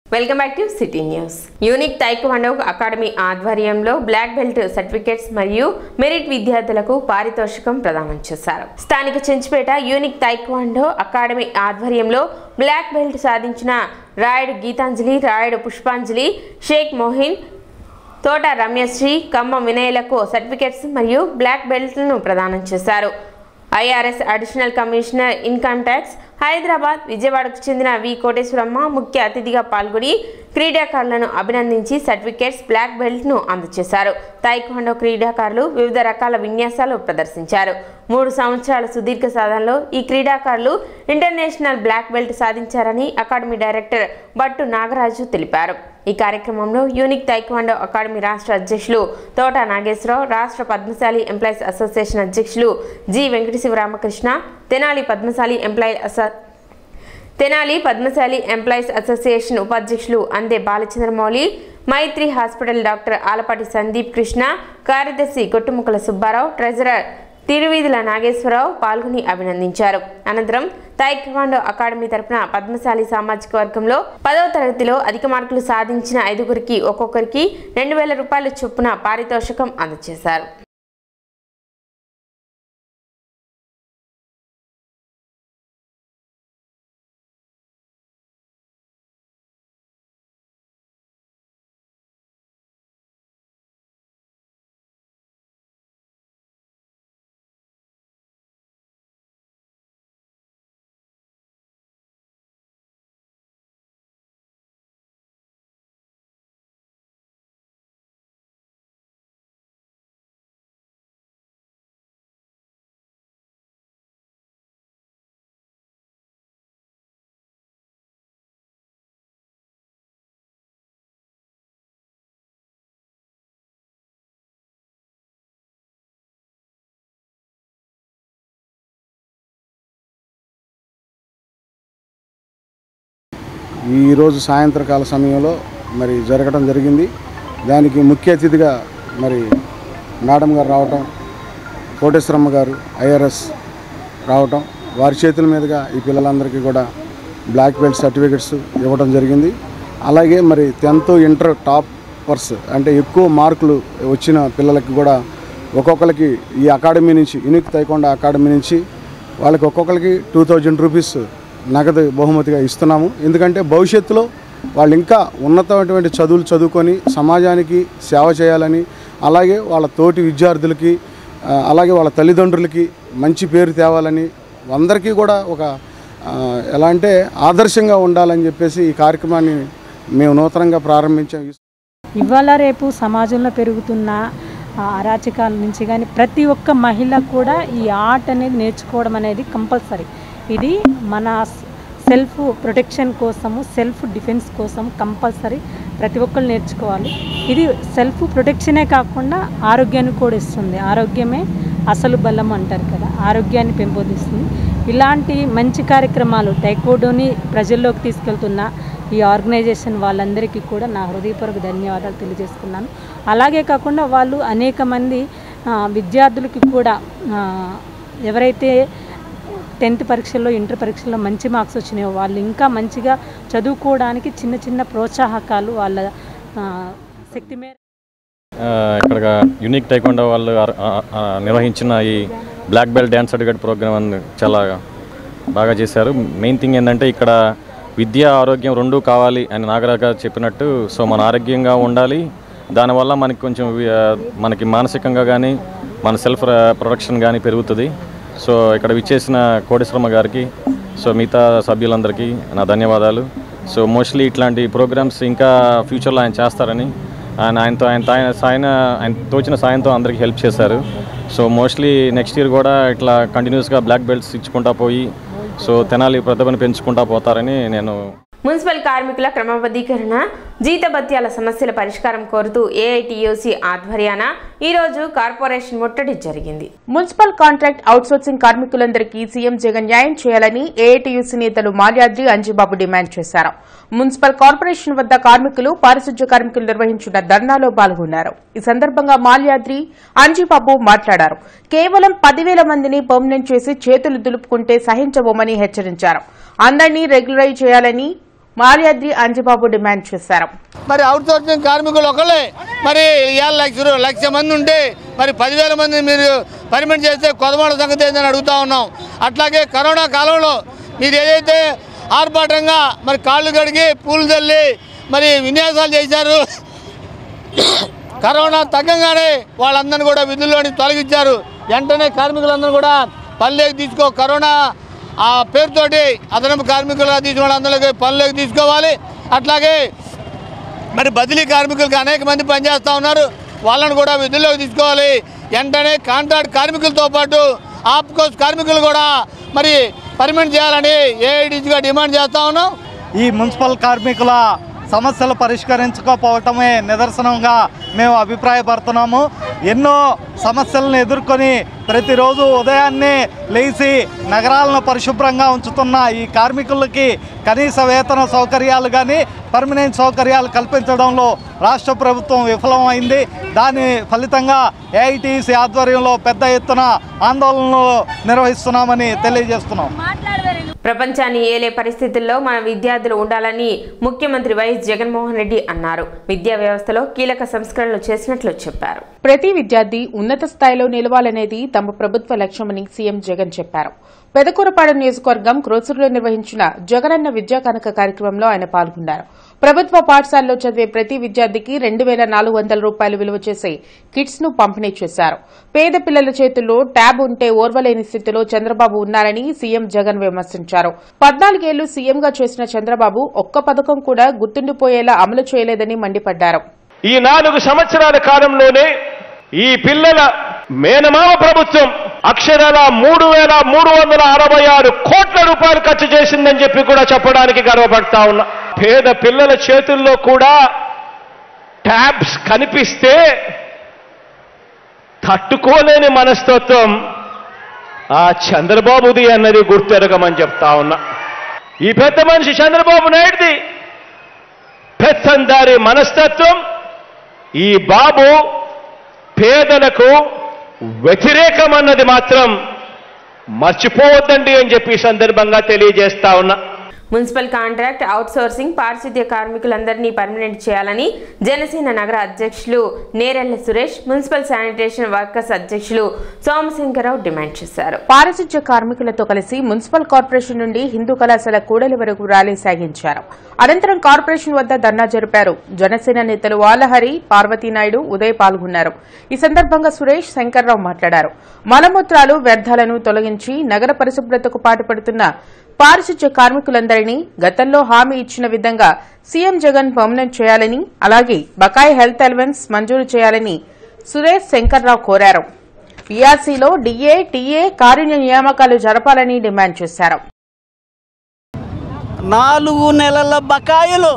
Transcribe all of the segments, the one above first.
welcome back to city news unique taekwondo academy ఆధ్వర్యంలో black belt certificates మరియు merit విద్యార్థులకు పారితోషికం ప్రదానం చేశారు స్థానిక చెంచుపేట యూనిక్ తైక్వాండో అకాడమీ ఆధ్వర్యంలో బ్లాక్ బెల్ట్ సాధించిన రాయుడు గీతాంజలి రాయుడు పుష్పాంజలి షేక్ మోహిన్ తోట రమ్యశ్రీ ఖమ్మం వినయలకు సర్టిఫికేట్స్ మరియు బ్లాక్ బెల్ట్లను ప్రదానం చేశారు IRS additional commissioner income tax Hyderabad విజయవాడకు చెందిన వి కోటేశ్వరమ్మ ముఖ్య అతిథిగా పాల్గొని క్రీడాకారులను అభినందించి సర్టిఫికేట్స్ బ్లాక్ బెల్ట్ను అందజేశారు తైక్వాండో క్రీడాకారులు వివిధ రకాల విన్యాసాలు ప్రదర్శించారు మూడు సంవత్సరాల సుదీర్ఘ సాధనలో ఈ క్రీడాకారులు ఇంటర్నేషనల్ బ్లాక్ బెల్ట్ సాధించారని అకాడమీ డైరెక్టర్ బట్టు నాగరాజు తెలిపారు ఈ కార్యక్రమంలో యూనిక్ తైక్వాండో అకాడమీ రాష్ట్ర అధ్యక్షులు తోట నాగేశ్వరరావు రాష్ట్ర పద్మశాలి ఎంప్లాయీస్ అసోసియేషన్ అధ్యక్షులు జి వెంకట శివరామకృష్ణ తెనాలి పద్మశాలి ఎంప్లాయీ అసో తెనాలి పద్మశాలి ఎంప్లాయీస్ అసోసియేషన్ ఉపాధ్యక్షులు అందే బాలచంద్రమౌళి మైత్రి హాస్పిటల్ డాక్టర్ ఆలపాటి సందీప్ కృష్ణ కార్యదర్శి కొట్టుముక్కల సుబ్బారావు ట్రెజరర్ తిరువీధుల నాగేశ్వరరావు పాల్గొని అభినందించారు అనంతరం తైక్వాండో అకాడమీ తరపున పద్మశాలి సామాజిక వర్గంలో పదవ తరగతిలో అధిక మార్కులు సాధించిన ఐదుగురికి ఒక్కొక్కరికి రెండు వేల రూపాయల చొప్పున పారితోషికం అందజేశారు ఈరోజు సాయంత్రకాల సమయంలో మరి జరగడం జరిగింది దానికి ముఖ్య అతిథిగా మరి మేడం గారు రావటం కోటేశ్వరమ్మ గారు ఐఆర్ఎస్ రావటం వారి చేతుల మీదుగా ఈ పిల్లలందరికీ కూడా బ్లాక్ బెల్ట్ సర్టిఫికెట్స్ ఇవ్వడం జరిగింది అలాగే మరి టెన్త్ ఇంటర్ టాపర్స్ అంటే ఎక్కువ మార్కులు వచ్చిన పిల్లలకి కూడా ఒక్కొక్కరికి ఈ అకాడమీ నుంచి యూనిక్ తైకొండ అకాడమీ నుంచి వాళ్ళకి ఒక్కొక్కరికి టూ థౌజండ్ రూపీస్ నగదు బహుమతిగా ఇస్తున్నాము ఎందుకంటే భవిష్యత్తులో వాళ్ళు ఇంకా ఉన్నతమైనటువంటి చదువులు చదువుకొని సమాజానికి సేవ చేయాలని అలాగే వాళ్ళ తోటి విద్యార్థులకి ఆ, అలాగే వాళ్ళ తల్లిదండ్రులకి మంచి పేరు తేవాలని అందరికీ కూడా ఒక ఆ, ఎలా అంటే ఆదర్శంగా ఉండాలని చెప్పేసి ఈ కార్యక్రమాన్ని మేము నూతనంగా ప్రారంభించాం ఇవాళ రేపు సమాజంలో పెరుగుతున్న ఆ, అరాచకాల నుంచి కానీ ప్రతి ఒక్క మహిళ కూడా ఈ ఆర్ట్ అనేది నేర్చుకోవడం అనేది కంపల్సరీ ఇది మన సెల్ఫ్ ప్రొటెక్షన్ కోసము సెల్ఫ్ డిఫెన్స్ కోసం కంపల్సరీ ప్రతి ఒక్కరు నేర్చుకోవాలి ఇది సెల్ఫ్ ప్రొటెక్షనే కాకుండా ఆరోగ్యాన్ని కూడా ఇస్తుంది ఆరోగ్యమే అసలు బలం అంటారు కదా ఆరోగ్యాన్ని పెంపొందిస్తుంది ఇలాంటి మంచి కార్యక్రమాలు టైకోడోని ప్రజల్లోకి తీసుకెళ్తున్న ఈ ఆర్గనైజేషన్ వాళ్ళందరికీ కూడా నా హృదయపూర్వక ధన్యవాదాలు తెలియజేసుకున్నాను అలాగే కాకుండా వాళ్ళు అనేక మంది ఆ, విద్యార్థులకి కూడా ఆ, ఎవరైతే టెన్త్ పరీక్షల్లో ఇంటర్ పరీక్షల్లో మంచి మార్క్స్ వచ్చినాయో వాళ్ళు ఇంకా మంచిగా చదువుకోవడానికి చిన్న చిన్న ప్రోత్సాహకాలు వాళ్ళ ఆ, శక్తి మేర ఆ, ఇక్కడ యూనిక్ టైకొండ వాళ్ళు ఆర్- ఆ- ఆ నిర్వహించిన ఈ black belt dance certificate program అని చాలా బాగా చేశారు మెయిన్ థింగ్ ఏంటంటే ఇక్కడ విద్య ఆరోగ్యం రెండూ కావాలి అని నాగరాజు గారు చెప్పినట్టు సో మన ఆరోగ్యంగా ఉండాలి దానివల్ల మనకి కొంచెం వి- ఆ, మనకి మానసికంగా కానీ మన సెల్ఫ్ ప్రొడక్షన్ కానీ పెరుగుతుంది సో ఇక్కడ విచ్చేసిన కోటేశ్వరమ్మ గారికి సో మిగతా సభ్యులందరికీ నా ధన్యవాదాలు సో మోస్ట్లీ ఇట్లాంటి ప్రోగ్రామ్స్ ఇంకా ఫ్యూచర్లో ఆయన చేస్తారని ఆయన ఆయనతో ఆయన తాయ- సాయన ఆయన తోచిన సాయంతో అందరికీ హెల్ప్ చేశారు సో మోస్ట్లీ నెక్స్ట్ ఇయర్ కూడా ఇట్లా కంటిన్యూస్గా బ్లాక్ బెల్ట్స్ ఇచ్చుకుంటా పోయి సో తెనాలి ప్రతిభను పెంచుకుంటా పోతారని నేను మున్సిపల్ కార్మికుల క్రమబద్ధీకరణ జీతభత్యాల సమస్యల పరిష్కారం కోరుతూ ఏఐటియుసి ఆధ్వర్యాన ఈరోజు కార్పొరేషన్ ముట్టడి జరిగింది మున్సిపల్ కాంట్రాక్ట్ అవుట్సోర్సింగ్ కార్మికులందరికీ సీఎం జగన్ న్యాయం చేయాలని ఏఐటీయూసీ నేతలు మాల్యాద్రి అంజిబాబు డిమాండ్ చేశారు మున్సిపల్ కార్పొరేషన్ వద్ద కార్మికులు పారిశుధ్య కార్మికులు నిర్వహించిన ధర్నాలో పాల్గొన్నారు ఈ సందర్భంగా మాల్యాద్రి అంజిబాబు మాట్లాడారు కేవలం పదివేల మందిని పర్మనెంట్ చేసి చేతులు దులుపుకుంటే సహించబోమని హెచ్చరించారు అందరినీ రెగ్యులరైజ్ చేయాలని మాల్యాద్రి అంజిబాబు డిమాండ్ చేశారు మరి అవుట్ సోర్సింగ్ కార్మికులు ఒకళ్ళే మరి ఇవాళ లక్ష రూ- లక్ష మంది ఉంటే మరి పదివేల మంది మీరు పర్మిట్ చేస్తే కొదమాడ సంగతి ఏందని అడుగుతా ఉన్నాం అట్లాగే కరోనా కాలంలో మీరు ఏదైతే ఆర్భాటంగా మరి కాళ్ళు కడిగి పూలు చల్లి మరి విన్యాసాలు చేశారు కరోనా తగ్గంగానే వాళ్ళందరినీ కూడా విధుల్లోని తొలగించారు వెంటనే కార్మికులందరూ కూడా పనిలోకి తీసుకో కరోనా ఆ పేరుతోటి అదనపు కార్మికులుగా తీసిన వాళ్ళందరికీ పనిలోకి తీసుకోవాలి అట్లాగే మరి బదిలీ కార్మికులకు అనేక మంది పనిచేస్తూ ఉన్నారు వాళ్ళని కూడా విధుల్లోకి తీసుకోవాలి వెంటనే కాంట్రాక్ట్ కార్మికులతో పాటు ఆప్కోస్ కార్మికులు కూడా మరి పర్మనెంట్ చేయాలని ఏఐడిసిగా డిమాండ్ చేస్తూ ఉన్నాం ఈ మున్సిపల్ కార్మికుల సమస్యలు పరిష్కరించకపోవటమే నిదర్శనంగా మేము అభిప్రాయపడుతున్నాము ఎన్నో సమస్యలను ఎదుర్కొని ప్రతిరోజు ఉదయాన్నే లేచి నగరాలను పరిశుభ్రంగా ఉంచుతున్న ఈ కార్మికులకి కనీస వేతన సౌకర్యాలు కానీ పర్మనెంట్ సౌకర్యాలు కల్పించడంలో రాష్ట్ర ప్రభుత్వం విఫలమైంది దాని ఫలితంగా ఏఐటీసీ ఆధ్వర్యంలో పెద్ద ఎత్తున ఆందోళనలు నిర్వహిస్తున్నామని తెలియజేస్తున్నాం ప్రపంచాన్ని ఏలే పరిస్థితుల్లో మన విద్యార్థులు ఉండాలని ముఖ్యమంత్రి వైఎస్ జగన్మోహన్ రెడ్డి అన్నారు విద్యా వ్యవస్థలో కీలక సంస్కరణలు చేసినట్లు చెప్పారు ప్రతి విద్యార్థి ఉన్నత స్థాయిలో నిలవాలనేది తమ ప్రభుత్వ లక్ష్యమని సీఎం జగన్ చెప్పారు పెదకూరపాడు నియోజకవర్గం క్రోసూరులో నిర్వహించిన జగనన్న విద్యా కనక కార్యక్రమంలో ఆయన పాల్గొన్నారు ప్రభుత్వ పాఠశాలలో చదివే ప్రతి విద్యార్థికి రెండు వేల నాలుగు వందల రూపాయలు విలువ చేసే కిట్స్ ను పంపిణీ చేశారు పేద పిల్లల చేతుల్లో ట్యాబ్ ఉంటే ఓర్వలేని స్థితిలో చంద్రబాబు ఉన్నారని సీఎం జగన్ విమర్శించారు పద్నాలుగేళ్లు సీఎంగా చేసిన చంద్రబాబు ఒక్క పథకం కూడా గుర్తుండిపోయేలా అమలు చేయలేదని మండిపడ్డారు ఈ నాలుగు సంవత్సరాల కాలంలోనే ఈ పిల్లల మేనమామ ప్రభుత్వం అక్షరాల మూడు వేల మూడు వందల అరవై ఆరు కోట్ల రూపాయలు ఖర్చు చేసిందని చెప్పి కూడా చెప్పడానికి గర్వపడతా ఉన్నా పేద పిల్లల చేతుల్లో కూడా ట్యాబ్స్ కనిపిస్తే తట్టుకోలేని మనస్తత్వం ఆ చంద్రబాబుది అన్నది గుర్తెరగమని చెప్తా ఉన్నా ఈ పెద్ద మనిషి చంద్రబాబు నాయుడుది పెత్తందారి మనస్తత్వం ఈ బాబు పేదలకు వ్యతిరేకం అన్నది మాత్రం మర్చిపోవద్దండి అని చెప్పి ఈ సందర్భంగా తెలియజేస్తా ఉన్నా మున్సిపల్ కాంట్రాక్ట్ అవుట్సోర్సింగ్ పారిశుద్ధ్య కార్మికులందరినీ పర్మనెంట్ చేయాలని జనసేన నగర అధ్యక్షులు Nerella Suresh municipal sanitation workers అధ్యక్షులు సోమశంకరరావు డిమాండ్ చేశారు పారిశుధ్య కార్మికులతో కలిసి మున్సిపల్ కార్పొరేషన్ నుండి హిందూ కళాశాల కూడలి వరకు ర్యాలీ సాగించారు అనంతరం కార్పొరేషన్ వద్ద ధర్నా జరిపారు జనసేన నేతలు వాలహరి పార్వతీనాయుడు ఉదయ్ పాల్గొన్నారు ఈ సందర్భంగా సురేష్ శంకర్రావు మాట్లాడారు మలమూత్రాలు వ్యర్థాలను తొలగించి నగర పరిశుభ్రతకు పాటుపడుతున్న పారిశుధ్య కార్మికులందరినీ గతంలో హామీ ఇచ్చిన విధంగా సీఎం జగన్ పర్మనెంట్ చేయాలని అలాగే బకాయి హెల్త్ అలవెన్స్ మంజూరు చేయాలని సురేష్ శంకర్రావు కోరారు పీఆర్సీలో డీఏ టీఏ కారుణ్య నియామకాలు జరపాలని డిమాండ్ చేశారు నాలుగు నెలల బకాయిలు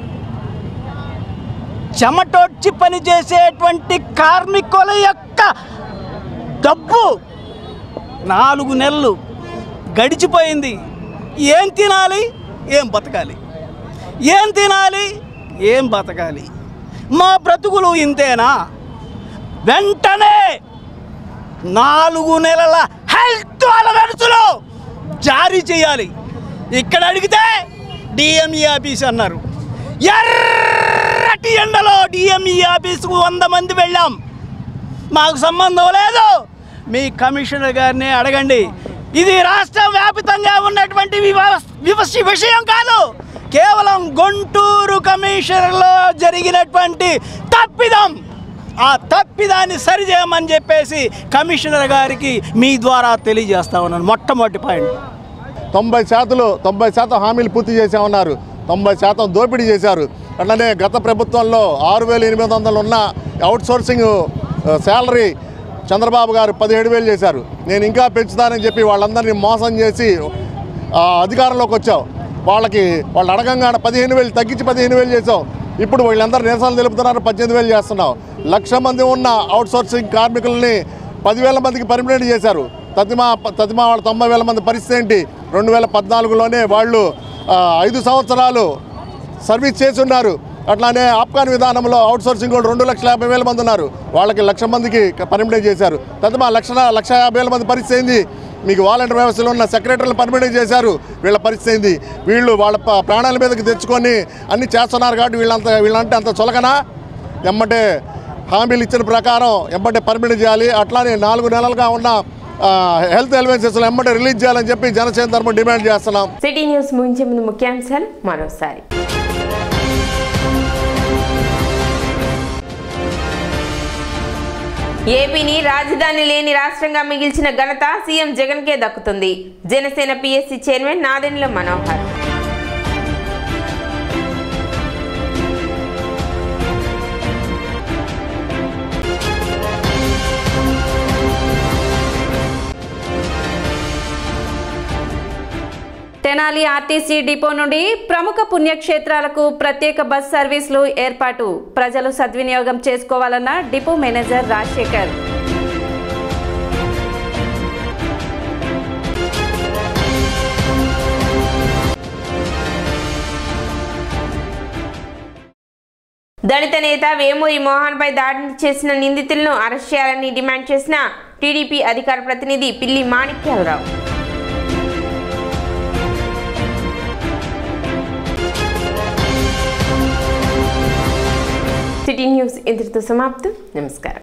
చెమటొచ్చి పనిచేసేటువంటి కార్మికుల యొక్క డబ్బు నాలుగు నెలలు గడిచిపోయింది ఏం తినాలి ఏం బతకాలి ఏం తినాలి ఏం బతకాలి మా బ్రతుకులు ఇంతేనా వెంటనే నాలుగు నెలల హెల్త్ అలవెన్సులు జారీ చేయాలి ఇక్కడ అడిగితే డిఎంఈ ఆఫీస్ అన్నారు ఎర్రటి ఎండలో డిఎంఈ ఆఫీసుకు వంద మంది వెళ్ళాం మాకు సంబంధం లేదు మీ కమిషనర్ గారిని అడగండి ఇది రాష్ట్ర వ్యాపితంగా ఉన్నటువంటి వివ- వివసి విషయం కాదు కేవలం గుంటూరు కమిషనర్లో జరిగినటువంటి తప్పిదం ఆ తప్పిదాన్ని సరిచేయమని చెప్పేసి కమిషనర్ గారికి మీ ద్వారా తెలియజేస్తా ఉన్నాను మొట్టమొదటి పాయింట్ తొంభై శాతంలో తొంభై శాతం హామీలు పూర్తి చేసామన్నారు తొంభై శాతం దోపిడీ చేశారు అట్లనే గత ప్రభుత్వంలో ఆరు వేల ఎనిమిది వందలు ఉన్న అవుట్ సోర్సింగ్ శాలరీ చంద్రబాబు గారు పదిహేడు వేలు చేశారు నేను ఇంకా పెంచుతానని చెప్పి వాళ్ళందరినీ మోసం చేసి ఆ, అధికారంలోకి వచ్చావు వాళ్ళకి వాళ్ళు అడగంగానే పదిహేను వేలు తగ్గించి పదిహేను వేలు చేసావు ఇప్పుడు వీళ్ళందరూ నిరసనలు తెలుపుతున్నారు పద్దెనిమిది వేలు చేస్తున్నావు లక్ష మంది ఉన్న అవుట్ సోర్సింగ్ కార్మికుల్ని పదివేల మందికి పర్మినెంట్ చేశారు తతిమా తతిమా వాళ్ళ తొంభై వేల మంది పరిస్థితి ఏంటి రెండు వేల పద్నాలుగులోనే వాళ్ళు ఆ, ఐదు సంవత్సరాలు సర్వీస్ చేసి ఉన్నారు అట్లానే ఆప్కాన్ విధానంలో అవుట్ సోర్సింగ్ కూడా రెండు లక్షల యాభై వేల మంది ఉన్నారు వాళ్ళకి లక్ష మందికి పర్మినెంట్ చేశారు తదిమా లక్ష లక్ష యాభై వేల మంది పరిస్థితి ఏంది మీకు వాలంటీర్ వ్యవస్థలో ఉన్న సెక్రటరీలు పర్మిట్ చేశారు వీళ్ళ పరిస్థితి ఏంది వీళ్ళు వాళ్ళ ప- ప్రాణాల మీదకి తెచ్చుకొని అన్ని చేస్తున్నారు కాబట్టి వీళ్ళంత వీళ్ళంటే అంత చొలకనా ఎమ్మటే హామీలు ఇచ్చిన ప్రకారం ఎమ్మటే పర్మిట్ చేయాలి అట్లానే నాలుగు నెలలుగా ఉన్న ఆ, హెల్త్ అలవెన్సెస్లు ఎమ్మటే రిలీజ్ చేయాలని చెప్పి జనసేన తరఫున డిమాండ్ చేస్తున్నాం సిటీ న్యూస్ ముగించే ముందు ముఖ్యాంశాలు మరోసారి ఏపీని రాజధాని లేని రాష్ట్రంగా మిగిల్చిన ఘనత సీఎం జగన్కే దక్కుతుంది Janasena PSC chairman Nadendla Manohar Tenali RTC depot నుండి ప్రముఖ పుణ్యక్షేత్రాలకు ప్రత్యేక బస్ సర్వీసులు ఏర్పాటు ప్రజలు సద్వినియోగం చేసుకోవాలన్న డిపో మేనేజర్ రాజశేఖర్ దళిత నేత వేమూరి మోహన్ పై దాడి చేసిన నిందితులను అరెస్ట్ చేయాలని డిమాండ్ చేసిన టీడీపీ అధికార ప్రతినిధి పిల్లి మాణిక్యాలరావు సిటీ న్యూస్ ఇంతటితో సమాప్తం నమస్కారం